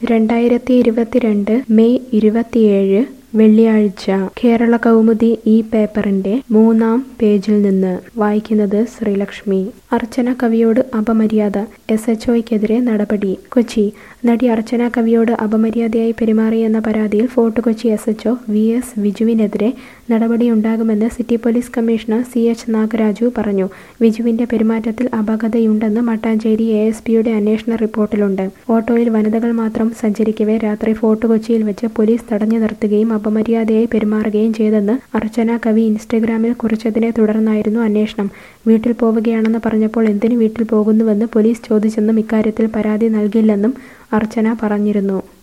രണ്ടായിരത്തി ഇരുപത്തിരണ്ട് മെയ് ഇരുപത്തിയേഴ് വെള്ളിയാഴ്ച കേരള കൗമുദി ഈ പേപ്പറിന്റെ മൂന്നാം പേജിൽ നിന്ന് വായിക്കുന്നത് ശ്രീലക്ഷ്മി അർച്ചന കവിയോട് അപമര്യാദ എസ് എച്ച് ഒയ്ക്കെതിരെ നടപടി കൊച്ചി നടി അർച്ചന കവിയോട് അപമര്യാദയായി പെരുമാറിയെന്ന പരാതിയിൽ fort Kochi S H O V S വിജുവിനെതിരെ നടപടിയുണ്ടാകുമെന്ന് city police commissioner C H Nagaraju പറഞ്ഞു വിജുവിന്റെ പെരുമാറ്റത്തിൽ അപാകതയുണ്ടെന്ന് മട്ടാഞ്ചേരി എ എസ് പിയുടെ അന്വേഷണ റിപ്പോർട്ടിലുണ്ട് ഓട്ടോയിൽ വനിതകൾ മാത്രം സഞ്ചരിക്കവേ രാത്രി ഫോർട്ട് കൊച്ചിയിൽ വെച്ച് പോലീസ് തടഞ്ഞു നിർത്തുകയും അപമര്യാദയായി പെരുമാറുകയും ചെയ്തെന്ന് അർച്ചന കവി ഇൻസ്റ്റഗ്രാമിൽ കുറിച്ചതിനെ തുടർന്നായിരുന്നു അന്വേഷണം വീട്ടിൽ പോവുകയാണെന്ന് പറഞ്ഞപ്പോൾ എന്തിനു വീട്ടിൽ പോകുന്നുവെന്ന് പോലീസ് ചോദിച്ചെന്നും ഇക്കാര്യത്തിൽ പരാതി നൽകില്ലെന്നും അർച്ചന പറഞ്ഞിരുന്നു